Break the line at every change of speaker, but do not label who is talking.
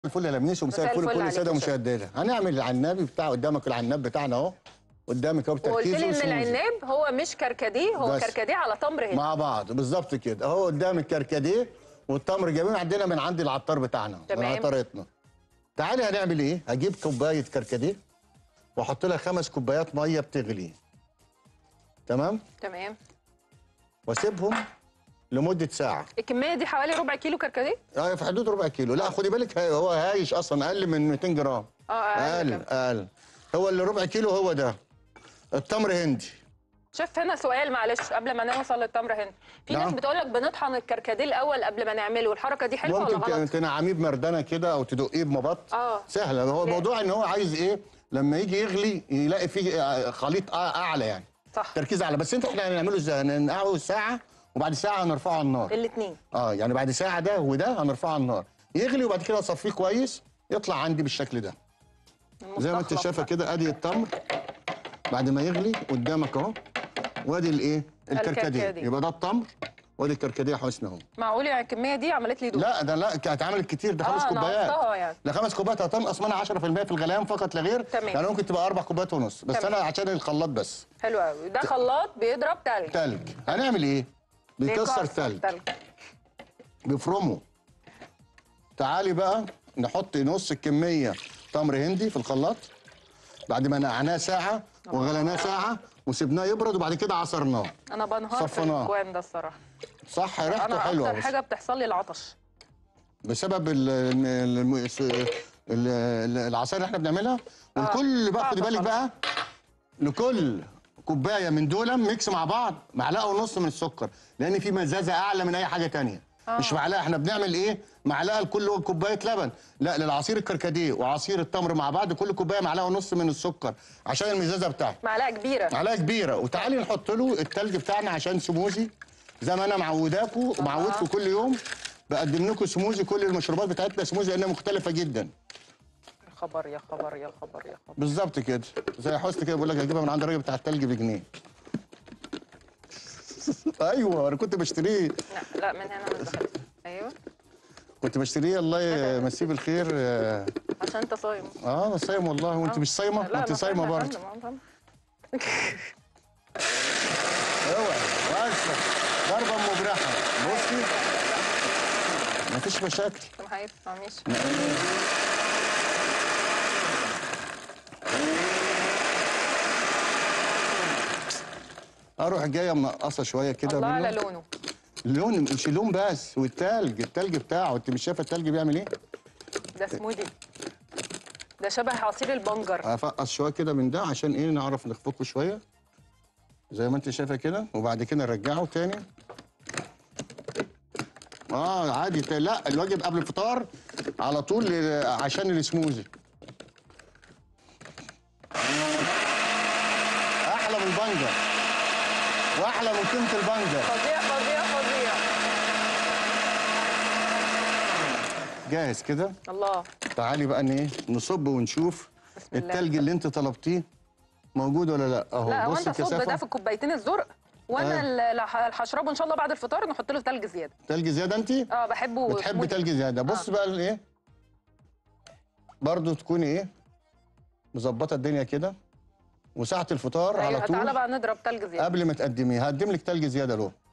الفل يا لميس ومساء
مساء
الفل
الفل
لكل
عليك
الساده
يا شيخ.
مشاهدينا هنعمل العنابي بتاع قدامك العناب بتاعنا اهو قدامك اهو
وقلت
بتركيز
لي ان
وسموزي.
العناب هو مش كركديه هو
بس.
كركديه على تمر هنا
مع بعض بالظبط كده اهو قدامك كركديه والتمر جايبين عندنا من عند العطار بتاعنا من
تمام.
عطارتنا تعالي هنعمل ايه هجيب كوبايه كركديه واحط لها خمس كوبايات ميه بتغلي تمام
تمام
واسيبهم لمده ساعه
الكميه دي حوالي ربع كيلو كركديه
اه في حدود ربع كيلو لا خدي بالك هاي- هو هايش اصلا اقل من 200 جرام
اه اقل
اقل
كمان.
اقل هو اللي ربع كيلو هو ده التمر هندي
شيف هنا سؤال معلش قبل ما نوصل للتمر هنا في
نعم.
ناس بتقول لك بنطحن الكركديه الاول قبل ما نعمله الحركه دي حلوه ولا
ممكن
غلط
ت- تنعميه بمردنه كده او تدقيه بمبط
اه
سهله هو
لا.
الموضوع ان هو عايز ايه لما يجي يغلي يلاقي فيه آه، خليط أع- اعلى يعني
صح
تركيز اعلى بس انت احنا هنعمله ازاي هننقعه ساعه وبعد ساعه هنرفعه على النار
الاثنين
اه يعني بعد ساعه ده وده هنرفعه على النار يغلي وبعد كده اصفيه كويس يطلع عندي بالشكل ده زي ما انت شايفه كده ادي التمر بعد ما يغلي قدامك اهو وادي الايه الكركديه
الكركديه.
يبقى ده التمر وادي الكركديه حسن اهو
معقول يعني الكميه دي عملت لي دوب
لا ده لا كانت عملت كتير ده خمس
اه
كوبايات
نقصتها يعني
ده خمس كوبايات هتنقص منها 10% في الغليان فقط لا غير
تمام.
يعني ممكن تبقى اربع كوبايات ونص بس
تمام.
انا عشان الخلاط بس
حلو قوي ده خلاط بيضرب تلج
تلج هنعمل ايه بيكسر تلج
تلج
بيفرمه تعالي بقى نحط نص الكميه تمر هندي في الخلاط بعد ما نقعناه ساعه وغليناه ساعه وسبناه يبرد وبعد كده عصرناه
انا بنهار في
صفناه.
الكوان ده الصراحه
صح ريحته
انا
حلوه
اكتر
بس
حاجه بتحصل لي العطش
بسبب ال- ال- الم- الس- ال- ال- العصاير اللي احنا بنعملها والكل بقى
صعب
خدي بالك
خالص.
بقى لكل كوبايه من دول ميكس مع بعض معلقه ونص من السكر لان في مزازه اعلى من اي حاجه تانية
آه.
مش معلقه احنا بنعمل ايه معلقه لكل كوبايه لبن لا للعصير الكركديه وعصير التمر مع بعض كل كوبايه معلقه ونص من السكر عشان المزازه بتاعته
معلقه كبيره
معلقه كبيره وتعالي نحط له التلج بتاعنا عشان سموزي زي ما انا معوداكم ومعودكم كل يوم بقدم لكم سموزي كل المشروبات بتاعتنا سموزي لانها مختلفه جدا
يا خبر يا خبر يا خبر يا خبر
بالظبط كده زي حسن كده بقول لك هجيبها من عند الراجل بتاع التلج بجنيه ايوه انا كنت بشتريه
لا لا من هنا من دخلت ايوه
كنت بشتريه الله يمسيه بالخير اه
عشان انت صايم
آه، انا صايم والله وانت مش صايمه
لا
انت
أنا
صايمه
صايمة يا
برضه
فندم، أنا صايمة.
اوعي بس ضربه مبرحه بصي مفيش مشاكل
طب حبيبي ماشي
اروح جايه منقصه شويه كده
الله على
منه.
لونه
اللون مش اللون بس والتلج التلج بتاعه انت مش شايفه التلج بيعمل ايه
ده سموذي ده شبه عصير البنجر
افقص شويه كده من ده عشان ايه نعرف نخفقه شويه زي ما انت شايفه كده وبعد كده نرجعه تاني اه عادي تا- لا الواجب قبل الفطار على طول ل- عشان السموزي احلى من البنجر واحلى من قيمه البنجر
فظيع فظيع فظيع
جاهز كده
الله
تعالي بقى ان ايه نصب ونشوف
بسم الله.
التلج اللي انت طلبتيه موجود ولا لا اهو
لا هو
بص
انت صب ده
الكثافه
في الكوبايتين الزرق وانا
آه.
اللي ه- اللي هشربه ان شاء الله بعد الفطار نحط له تلج زياده
تلج زياده انت
اه بحبه
بتحب
سموذي.
تلج زياده بص
آه.
بقى الايه برضو تكوني ايه مظبطه الدنيا كده وساعه الفطار
ايوه
على
تعالى
طول
بقى نضرب تلج زياده
قبل ما تقدميه هقدم لك تلج زياده له